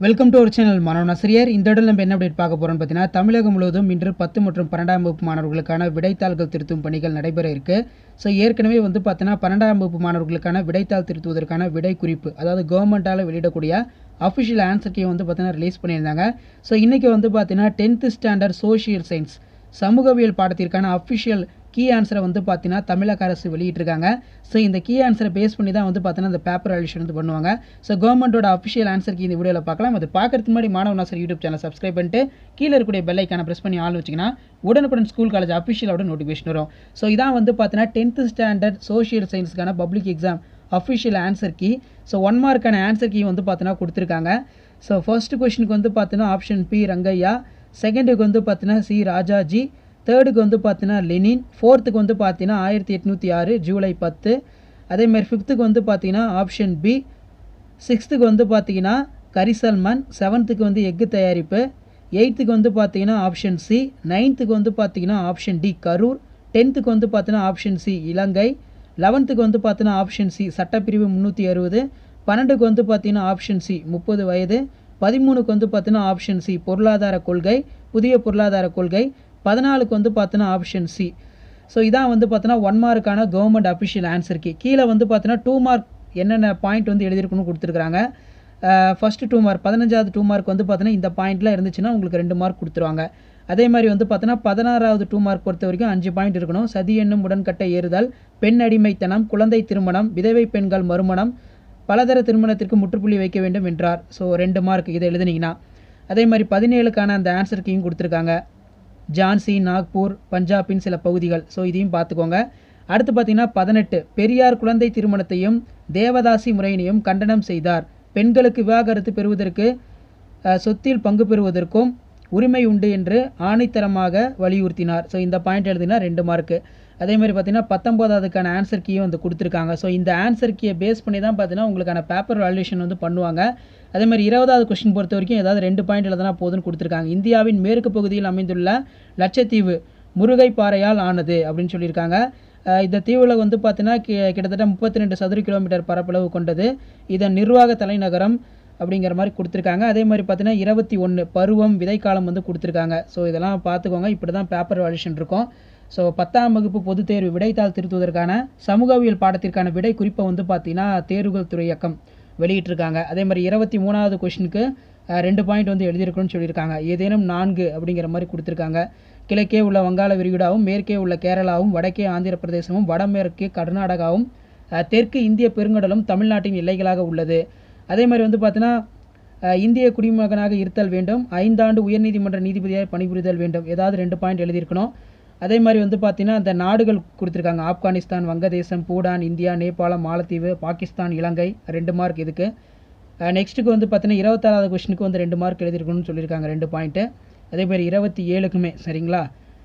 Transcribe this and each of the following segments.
welcome to ஒரு channel மாணவ ஆசிரியர் இந்த இடத்துல நம்ம என்ன அப்டேட் பார்க்க போகிறோம்னு பார்த்தீங்கன்னா தமிழகம் முழுவதும் இன்று பத்து மற்றும் பன்னெண்டாம் வகுப்பு மாணவர்களுக்கான விடைத்தாள்கள் திருத்தும் பணிகள் நடைபெற இருக்கு ஸோ ஏற்கனவே வந்து பார்த்தீங்கன்னா பன்னெண்டாம் வகுப்பு மாணவர்களுக்கான விடைத்தாள் திருத்துவதற்கான விடை குறிப்பு அதாவது கவர்மெண்ட்டால் வெளியிடக்கூடிய அஃபிஷியல் ஆன்சர் கீ வந்து பார்த்தீங்கன்னா ரிலீஸ் பண்ணியிருந்தாங்க ஸோ இன்றைக்கி வந்து பார்த்தீங்கன்னா டென்த்து ஸ்டாண்டர்ட் சோஷியல் சயின்ஸ் சமூகவியல் பாடத்திற்கான அஃபிஷியல் கீ ஆன்சரை வந்து பார்த்தீங்கன்னா தமிழக அரசு வெளியிட்டிருக்காங்க ஸோ இந்த கீ ஆன்சரை பேஸ் பண்ணி தான் வந்து பார்த்தீங்கன்னா இந்த பேப்பர் அலிஷன் வந்து பண்ணுவாங்க ஸோ கவர்மெண்ட்டோட அஃபிஷியல் ஆன்சர் கீ இந்த வீடியோவில் பார்க்கலாம் அது பார்க்கறதுக்கு முன்னாடி மாணவ நாசர் யூடியூப் சேனல் சப்ஸ்கிரைப் பண்ணிட்டு கீழே இருக்கக்கூடிய பெல் ஐக்கான ப்ரெஸ் பண்ணி ஆள் வச்சிங்கன்னா உடனுக்குடன் ஸ்கூல் காலேஜ் அஃபிஷியலோட நோட்டிஃபிகேஷன் வரும் ஸோ இதான் வந்து பார்த்தீங்கன்னா டென்த்து ஸ்டாண்டர்ட் சோஷியல் சயின்ஸ்க்கான public exam official answer key so one மார்க்கான ஆன்சர் கீ வந்து பார்த்தீங்கன்னா கொடுத்துருக்காங்க ஸோ ஃபர்ஸ்ட் கொஷனுக்கு வந்து பார்த்தீங்கன்னா ஆப்ஷன் பி ரங்கையா செகண்டுக்கு வந்து பார்த்தீங்கன்னா சி ராஜாஜி தேர்டுக்கு வந்து பார்த்தீங்கன்னா லெனின் ஃபோர்த்துக்கு வந்து பார்த்தீங்கன்னா ஆயிரத்தி எட்நூற்றி ஆறு ஜூலை பத்து அதேமாதிரி ஃபிஃப்த்துக்கு வந்து பார்த்தீங்கன்னா ஆப்ஷன் பி சிக்ஸ்த்துக்கு வந்து பார்த்தீங்கன்னா கரிசல்மன் செவன்த்துக்கு வந்து எஃகு தயாரிப்பு எயித்துக்கு வந்து பார்த்தீங்கன்னா ஆப்ஷன் சி நைன்த்துக்கு வந்து பார்த்தீங்கன்னா ஆப்ஷன் டி கரூர் டென்த்துக்கு வந்து பார்த்தீங்கன்னா ஆப்ஷன் சி இலங்கை லெவன்த்துக்கு வந்து பார்த்தீங்கன்னா ஆப்ஷன் சி சட்டப்பிரிவு முந்நூற்றி அறுபது பன்னெண்டுக்கு வந்து பார்த்தீங்கன்னா ஆப்ஷன் சி முப்பது வயது பதிமூணுக்கு வந்து பார்த்தீங்கன்னா ஆப்ஷன் சி பொருளாதார கொள்கை புதிய பொருளாதார கொள்கை பதினாலுக்கு வந்து பார்த்தீங்கன்னா ஆப்ஷன் சி ஸோ இதான் வந்து பார்த்தீங்கன்னா ஒன் மார்க்கான கவர்மெண்ட் அஃபிஷியல் ஆன்சருக்கு கீழே வந்து பார்த்தீங்கன்னா டூ மார்க் என்னென்ன பாயிண்ட் வந்து எழுதியிருக்கணும்னு கொடுத்துருக்காங்க ஃபஸ்ட்டு டூ மார்க் பதினஞ்சாவது டூ மார்க் வந்து பார்த்தீங்கன்னா இந்த பாயிண்ட்லாம் இருந்துச்சுன்னா உங்களுக்கு ரெண்டு மார்க் கொடுத்துருவாங்க அதே மாதிரி வந்து பார்த்தீங்கன்னா பதினாறாவது டூ மார்க் பொறுத்த வரைக்கும் அஞ்சு பாயிண்ட் இருக்கணும் சதி என்னும் உடன்கட்டை ஏறுதல் பெண் அடிமைத்தனம் குழந்தை திருமணம் விதவை பெண்கள் மறுமணம் பலதர திருமணத்திற்கு முற்றுப்புள்ளி வைக்க வேண்டும் என்றார் ஸோ ரெண்டு மார்க் இதை எழுதுனீங்கன்னா அதே மாதிரி பதினேழுக்கான அந்த ஆன்சர் கீயும் கொடுத்துருக்காங்க ஜான்சி நாக்பூர் பஞ்சாபின் சில பகுதிகள் ஸோ இதையும் பார்த்துக்கோங்க அடுத்து பார்த்தீங்கன்னா பதினெட்டு பெரியார் குழந்தை திருமணத்தையும் தேவதாசி முறையினையும் கண்டனம் செய்தார் பெண்களுக்கு விவாகரத்து பெறுவதற்கு அஹ், சொத்தில் பங்கு பெறுவதற்கும் உரிமை உண்டு என்று ஆணித்தரமாக வலியுறுத்தினார் ஸோ இந்த பாயிண்ட் எழுதினா ரெண்டு மார்க்கு அதே மாதிரி பார்த்தீங்கன்னா பத்தொம்போதாவதுக்கான ஆன்சர் கீயும் வந்து கொடுத்துருக்காங்க ஸோ இந்த ஆன்சர் கீயை பேஸ் பண்ணி தான் பார்த்தீங்கன்னா உங்களுக்கான பேப்பர் வேல்யூஷன் வந்து பண்ணுவாங்க அதே மாதிரி இருபதாவது கொஸ்டின் பொறுத்த வரைக்கும் ஏதாவது ரெண்டு பாயிண்ட் எழுதினா போதும்னு கொடுத்துருக்காங்க இந்தியாவின் மேற்கு பகுதியில் அமைந்துள்ள லட்சத்தீவு முருகை பாறையால் ஆனது அப்படின்னு சொல்லியிருக்காங்க அஹ் இந்த தீவில் வந்து பார்த்தீங்கன்னா கி கிட்டத்தட்ட முப்பத்தி ரெண்டு சதுர கிலோமீட்டர் பரப்பளவு கொண்டது இதன் நிர்வாக தலைநகரம் அப்படிங்கிற மாதிரி கொடுத்துருக்காங்க அதே மாதிரி பார்த்தீங்கன்னா இருபத்தி ஒன்று பருவம் விதைக்காலம் வந்து கொடுத்துருக்காங்க ஸோ இதெல்லாம் பார்த்துக்கோங்க இப்படி தான் பேப்பர் வேல்யூஷன் இருக்கும் ஸோ பத்தாம் வகுப்பு பொதுத் தேர்வு விடைத்தாள் திருத்துவதற்கான சமூகவியல் பாடத்திற்கான விடை குறிப்பை வந்து பார்த்தீங்கன்னா தேர்வுகள் துறை இயக்கம் வெளியிட்டிருக்காங்க அதே மாதிரி இருபத்தி மூணாவது கொஷினுக்கு ரெண்டு பாயிண்ட் வந்து எழுதியிருக்கணும்னு சொல்லியிருக்காங்க ஏதேனும் நான்கு அப்படிங்கிற மாதிரி கொடுத்துருக்காங்க கிழக்கே உள்ள வங்காள விரிகுடாவும் மேற்கே உள்ள கேரளாவும் வடக்கே ஆந்திர பிரதேசமும் வடமேற்கே கர்நாடகாவும் அஹ், தெற்கு இந்திய பெருங்கடலும் தமிழ்நாட்டின் எல்லைகளாக உள்ளது அதே மாதிரி வந்து பார்த்தீங்கன்னா அஹ், இந்திய குடிமகனாக இருத்தல் வேண்டும் ஐந்தாண்டு உயர்நீதிமன்ற நீதிபதியாக பணிபுரிதல் வேண்டும் ஏதாவது ரெண்டு பாயிண்ட் எழுதியிருக்கணும் அதே மாதிரி வந்து பார்த்தீங்கன்னா அந்த நாடுகள் கொடுத்துருக்காங்க ஆப்கானிஸ்தான் வங்கதேசம் பூடான் இந்தியா நேபாளம் மாலத்தீவு பாகிஸ்தான் இலங்கை ரெண்டு மார்க் இதுக்கு நெக்ஸ்ட்டுக்கு வந்து பார்த்தீங்கன்னா இருபத்தாறாவது கொஸ்டினுக்கு வந்து ரெண்டு மார்க் எழுதியிருக்கணும்னு சொல்லியிருக்காங்க ரெண்டு பாயிண்ட்டு அதே மாதிரி இருபத்தி ஏழுக்குமே சரிங்களா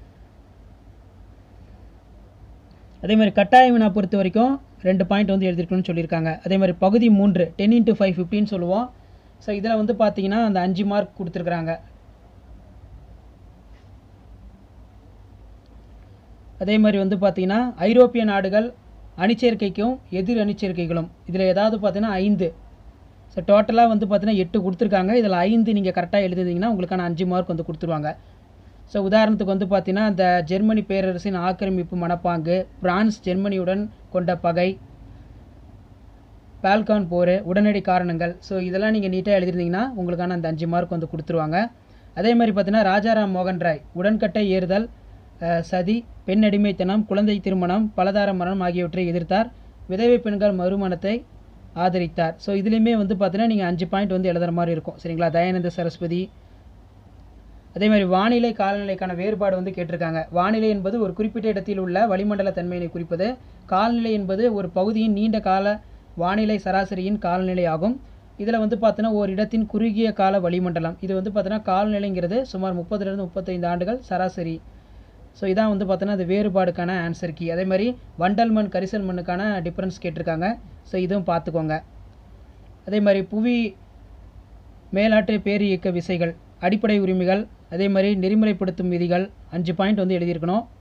அதே மாதிரி கட்டாய வினா பொறுத்த வரைக்கும் ரெண்டு பாயிண்ட் வந்து எழுதியிருக்கணும்னு சொல்லியிருக்காங்க அதே மாதிரி பகுதி மூன்று டென் இன்ட்டு ஃபைவ் ஃபிஃப்டின்னு சொல்லுவோம் ஸோ இதில் வந்து பார்த்தீங்கன்னா அந்த அஞ்சு மார்க் கொடுத்துருக்குறாங்க அதே மாதிரி வந்து பார்த்தீங்கன்னா ஐரோப்பிய நாடுகள் அணிச்சேர்க்கைக்கும் எதிர் அணிச்சேர்க்கைகளும் இதில் ஏதாவது பார்த்தீங்கன்னா ஐந்து ஸோ டோட்டலாக வந்து பார்த்தீங்கன்னா எட்டு கொடுத்துருக்காங்க இதில் ஐந்து நீங்கள் கரெக்டாக எழுதினீங்கன்னா உங்களுக்கான அஞ்சு மார்க் வந்து கொடுத்துருவாங்க ஸோ உதாரணத்துக்கு வந்து பார்த்தீங்கன்னா இந்த ஜெர்மனி பேரரசின் ஆக்கிரமிப்பு மனப்பாங்கு பிரான்ஸ் ஜெர்மனியுடன் கொண்ட பகை பால்கான் போர் உடனடி காரணங்கள் ஸோ இதெல்லாம் நீங்கள் நீட்டாக எழுதிருந்தீங்கன்னா உங்களுக்கான அந்த அஞ்சு மார்க் வந்து கொடுத்துருவாங்க அதே மாதிரி பார்த்தீங்கன்னா ராஜாராம் மோகன் ராய் உடன்கட்டை ஏறுதல் அஹ், சதி பெண் அடிமைத்தனம் குழந்தை திருமணம் பலதார மரணம் ஆகியவற்றை எதிர்த்தார் விதவை பெண்கள் மறுமணத்தை ஆதரித்தார் ஸோ இதுலேயுமே வந்து பார்த்தீங்கன்னா நீங்கள் அஞ்சு பாயிண்ட் வந்து எழுதுற மாதிரி இருக்கும் சரிங்களா தயானந்த சரஸ்வதி அதே மாதிரி வானிலை காலநிலைக்கான வேறுபாடு வந்து கேட்டிருக்காங்க வானிலை என்பது ஒரு குறிப்பிட்ட இடத்தில் உள்ள வளிமண்டல தன்மையினை குறிப்பது காலநிலை என்பது ஒரு பகுதியின் நீண்ட கால வானிலை சராசரியின் காலநிலை ஆகும் இதில் வந்து பார்த்தீங்கன்னா ஒரு இடத்தின் குறுகிய கால வளிமண்டலம் இது வந்து பார்த்தீங்கன்னா காலநிலைங்கிறது சுமார் முப்பதுலேருந்து முப்பத்தைந்து ஆண்டுகள் சராசரி ஸோ இதான் வந்து பார்த்தீங்கன்னா அது வேறுபாடுக்கான ஆன்சர் கீ அதே மாதிரி வண்டல் மண் கரிசல் மண்ணுக்கான டிஃப்ரென்ஸ் கேட்டிருக்காங்க ஸோ இதுவும் பார்த்துக்கோங்க அதே மாதிரி புவி மேலாட்டு பேரியக்க விசைகள் அடிப்படை உரிமைகள் அதே மாதிரி நெறிமுறைப்படுத்தும் விதிகள் அஞ்சு பாயிண்ட் வந்து எழுதியிருக்கணும்